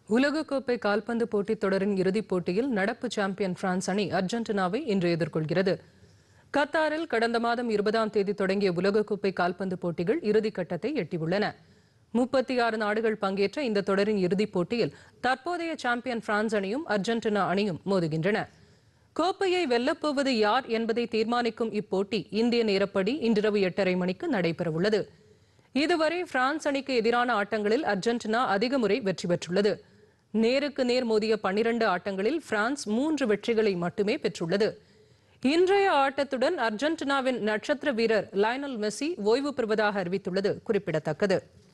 உலகக்கோப்பை கால்பந்து போட்டித் தொடரின் இறுதிப் போட்டியில் நடப்பு சாம்பியன் பிரான்ஸ் அணி அர்ஜென்டினாவை இன்று எதிர்கொள்கிறது கத்தாரில் கடந்த மாதம் இருபதாம் தேதி தொடங்கிய உலகக்கோப்பை கால்பந்து போட்டிகள் இறுதிக்கட்டத்தை எட்டியுள்ளன முப்பத்தி ஆறு நாடுகள் பங்கேற்ற இந்த தொடரின் இறுதிப் போட்டியில் தற்போதைய சாம்பியன் பிரான்ஸ் அணியும் அர்ஜென்டினா அணியும் மோதுகின்றன கோப்பையை வெல்லப்போவது யார் என்பதை தீர்மானிக்கும் இப்போட்டி இந்திய நேரப்படி இன்றிரவு எட்டரை மணிக்கு நடைபெறவுள்ளது இதுவரை பிரான்ஸ் அணிக்கு எதிரான ஆட்டங்களில் அர்ஜென்டினா அதிக முறை வெற்றி பெற்றுள்ளது நேருக்கு நேர் மோதிய பன்னிரண்டு ஆட்டங்களில் பிரான்ஸ் மூன்று வெற்றிகளை மட்டுமே பெற்றுள்ளது இன்றைய ஆட்டத்துடன் அர்ஜென்டினாவின் நட்சத்திர வீரர் லயனல் மெஸ்ஸி ஓய்வு பெறுவதாக அறிவித்துள்ளது குறிப்பிடத்தக்கது